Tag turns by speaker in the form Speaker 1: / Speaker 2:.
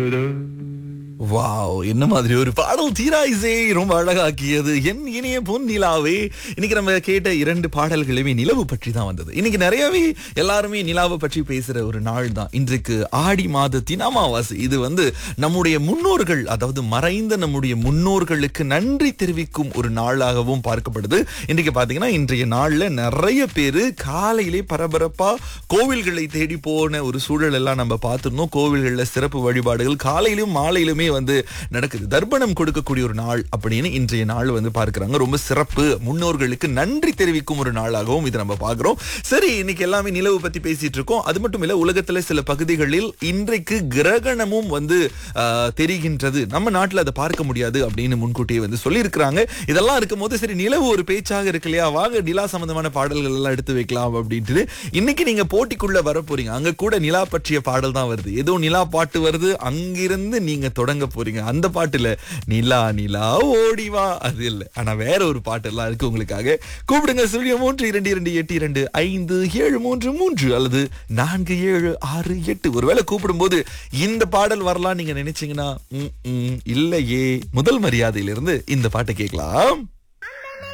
Speaker 1: wow என்ன மாதிரி ஒரு பாடல் தீராயிசே ரொம்ப அழகாக்கியது என் இனிய பொன் நிலாவே இன்னைக்கு நம்ம கேட்ட இரண்டு பாடல்களுமே நிலவு பற்றி தான் வந்தது இன்னைக்கு நிறையவே எல்லாருமே நிலாவை பற்றி பேசுற ஒரு நாள் தான் இன்றைக்கு ஆடி மாதத்தின் அமாவாசை இது வந்து நம்முடைய முன்னோர்கள் அதாவது மறைந்த நம்முடைய முன்னோர்களுக்கு நன்றி தெரிவிக்கும் ஒரு நாளாகவும் பார்க்கப்படுது இன்னைக்கு பாத்தீங்கன்னா இன்றைய நாள்ல நிறைய பேரு காலையிலே பரபரப்பா கோவில்களை தேடி போன ஒரு சூழல் எல்லாம் நம்ம பார்த்திருந்தோம் கோவில்கள்ல சிறப்பு வழிபாடுகள் காலையிலும் மாலையிலுமே வந்து நடக்குது தர்ப்பணம் கொடுக்கக்கூடிய ஒரு நாள் அப்படின்னு இன்றைய நாள் வந்து பார்க்கறாங்க ரொம்ப சிறப்பு முன்னோர்களுக்கு நன்றி தெரிவிக்கும் ஒரு நாளாகவும் இதை நம்ம பார்க்கிறோம் சரி இன்னைக்கு எல்லாமே நிலவு பத்தி பேசிட்டு இருக்கோம் அது மட்டும் இல்ல உலகத்துல சில பகுதிகளில் இன்றைக்கு கிரகணமும் வந்து ஆஹ், தெரிகின்றது நம்ம நாட்டுல அதை பார்க்க முடியாது அப்படின்னு முன்கூட்டியே வந்து சொல்லியிருக்கிறாங்க இதெல்லாம் இருக்கும்போது சரி நிலவு ஒரு பேச்சாக இருக்கு இல்லையா வாங்க நிலா சம்பந்தமான பாடல்கள் எல்லாம் எடுத்து வைக்கலாம் அப்படின்ட்டு இன்னைக்கு நீங்க போட்டிக்குள்ள வர போறீங்க அங்க கூட நிலா பற்றிய பாடல் தான் வருது ஏதோ நிலா பாட்டு வருது அங்கிருந்து நீங்க தொடங்க போறீங்க அந்த பாட்டுல நிலா நிலா ஓடிவா அது இல்ல ஆனா வேற ஒரு பாட்டு எல்லாம் இருக்கு உங்களுக்காக கூப்பிடுங்க சுழிய மூன்று இரண்டு இரண்டு எட்டு இரண்டு ஐந்து ஏழு மூன்று மூன்று அல்லது நான்கு ஏழு ஆறு எட்டு ஒருவேளை கூப்பிடும்போது இந்த பாடல் வரலாம் நீங்க நினைச்சீங்கன்னா ம், ம், இல்லையே முதல் மரியாதையிலிருந்து இந்த பாட்டை கேட்கலாம்